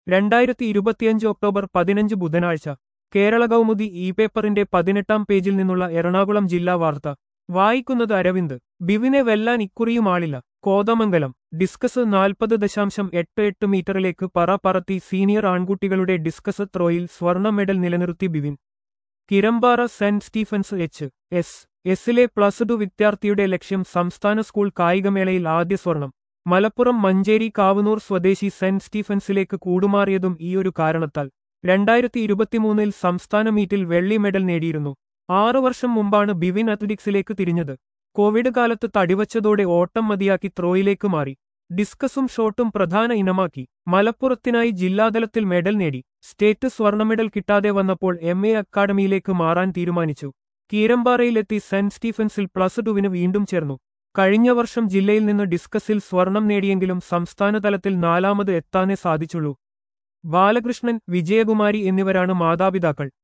രണ്ടായിരത്തി ഇരുപത്തിയഞ്ച് ഒക്ടോബർ പതിനഞ്ച് ബുധനാഴ്ച കേരള കൗമുദി ഇ പേപ്പറിന്റെ പതിനെട്ടാം പേജിൽ നിന്നുള്ള എറണാകുളം ജില്ലാ വാർത്ത വായിക്കുന്നത് അരവിന്ദ് ബിവിനെ വെല്ലാൻ ഇക്കുറിയും ആളില്ല കോതമംഗലം ഡിസ്കസ് നാൽപ്പത് ദശാംശം എട്ട് എട്ട് മീറ്ററിലേക്ക് പറ പറത്തി സീനിയർ ആൺകുട്ടികളുടെ ഡിസ്കസ് ത്രോയിൽ സ്വർണ്ണ മെഡൽ നിലനിർത്തി Bivin Kirampara saint Stephen's H S എസിലെ പ്ലസ് ടു വിദ്യാർത്ഥിയുടെ ലക്ഷ്യം സംസ്ഥാന സ്കൂൾ കായികമേളയിൽ ആദ്യ സ്വർണം മലപ്പുറം മഞ്ചേരി കാവനൂർ സ്വദേശി സെന്റ് സ്റ്റീഫൻസിലേക്ക് കൂടുമാറിയതും ഈയൊരു കാരണത്താൽ രണ്ടായിരത്തി ഇരുപത്തിമൂന്നിൽ സംസ്ഥാന മീറ്റിൽ വെള്ളി മെഡൽ നേടിയിരുന്നു ആറു വർഷം മുമ്പാണ് ബിവിൻ അത്ലറ്റിക്സിലേക്ക് തിരിഞ്ഞത് കോവിഡ് കാലത്ത് തടിവച്ചതോടെ ഓട്ടം മതിയാക്കി ത്രോയിലേക്ക് മാറി ഡിസ്കസും ഷോട്ടും പ്രധാന ഇനമാക്കി മലപ്പുറത്തിനായി ജില്ലാതലത്തിൽ മെഡൽ നേടി സ്റ്റേറ്റ് സ്വർണ്ണ മെഡൽ കിട്ടാതെ വന്നപ്പോൾ എം എ അക്കാഡമിയിലേക്ക് മാറാൻ തീരുമാനിച്ചു കീരമ്പാറയിലെത്തി സെന്റ് സ്റ്റീഫൻസിൽ പ്ലസ് ടുവിന് വീണ്ടും ചേർന്നു കഴിഞ്ഞ വർഷം ജില്ലയിൽ നിന്ന് ഡിസ്കസിൽ സ്വർണം നേടിയെങ്കിലും സംസ്ഥാനതലത്തിൽ നാലാമത് എത്താനേ സാധിച്ചുള്ളൂ ബാലകൃഷ്ണൻ വിജയകുമാരി എന്നിവരാണ് മാതാപിതാക്കൾ